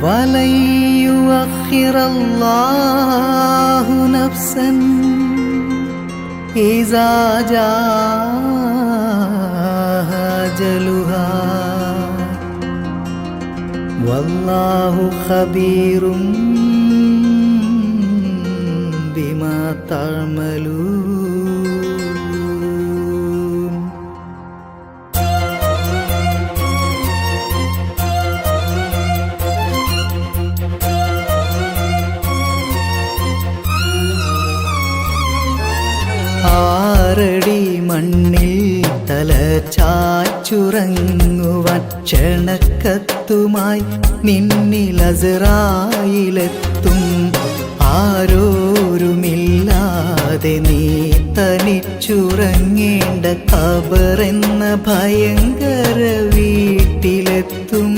ولن يؤخر الله نفسا إذا جاء أجلها والله خبير بما تعملون ആറടി മണ്ണിൽ തല ചാച്ചുറങ്ങുവാൻ ക്ഷണക്കത്തുമായി നിന്നിൽ അസറായിലെത്തും ആരോരുമില്ലാതെ നീ തനിച്ചുറങ്ങേണ്ട കബറെന്ന ഭയങ്കര വീട്ടിലെത്തും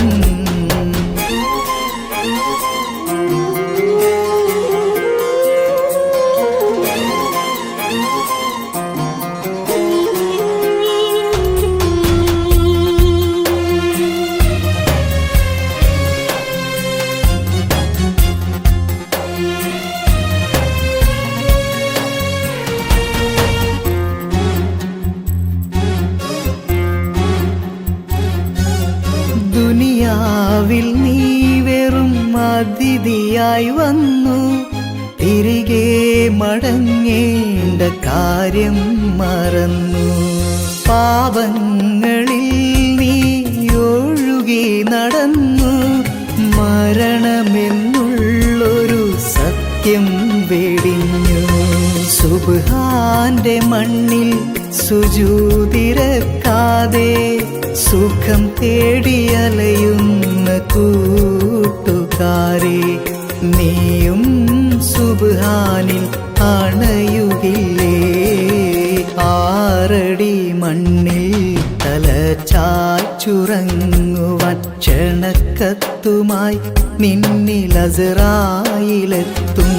ദുനിയാവിൽ നീ വെറും അതിഥിയായി വന്നു തിരികെ മടങ്ങേണ്ട കാര്യം മറന്നു പാപങ്ങളിൽ നീ ഒഴുകി നടന്നു മരണമെന്നുള്ളൊരു സത്യം വെടിഞ്ഞു സുബാന്റെ മണ്ണിൽ സുജൂതിരക്കാതെ സുഖം തേടിയലയുന്ന കൂട്ടുകാരെ നീയും സുബാനിൽ അണയുകില്ലേ ആറടി മണ്ണിൽ തല ചാച്ചുറങ്ങുവാൻ ക്ഷണക്കത്തുമായി നിന്നിൽ അസറായിലെത്തും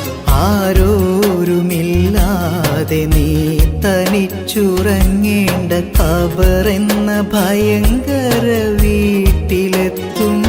ആരോരുമില്ലാതെ നീ തനിച്ചുറങ്ങേണ്ട കബറെന്ന ഭയങ്കര വീട്ടിലെത്തും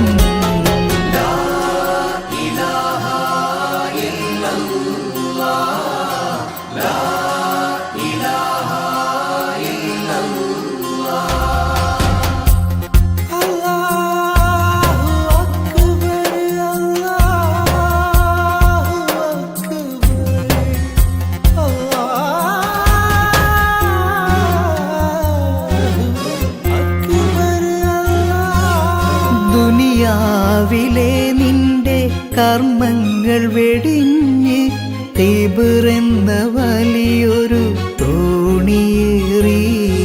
ദുനിയാവിലെ നിന്റെ കർമ്മങ്ങൾ വെടിഞ്ഞ് തീബിറെന്ന വലിയൊരു തോണിയേറി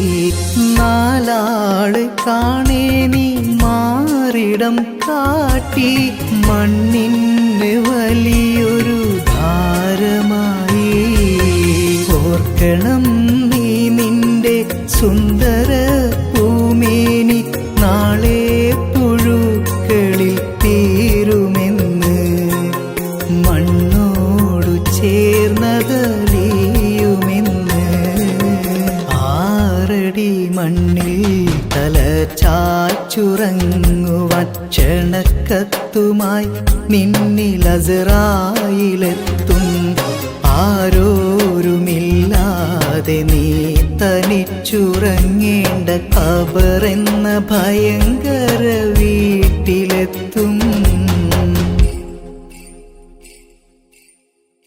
നാലാള് കാണേ നീ മാറിടം കാട്ടി മണ്ണിന് വലിയൊരു ഭാരമായി ഓർക്കണം നീ നിന്റെ സുന്ദര ഭൂമേനി നാളെ പുഴുക്കളിൽ തീരുമെന്ന് മണ്ണോടു ചേർന്നതലിയുമെന്ന് ആറടി മണ്ണിൽ തല ചാച്ചുറങ്ങുവാൻ ക്ഷണക്കത്തുമായി നിന്നിൽ അസറായിലെത്തും ആരോരുമില്ലാതെ നീ തനിച്ചുറങ്ങേണ്ട കബറെന്ന ഭയങ്കര വീ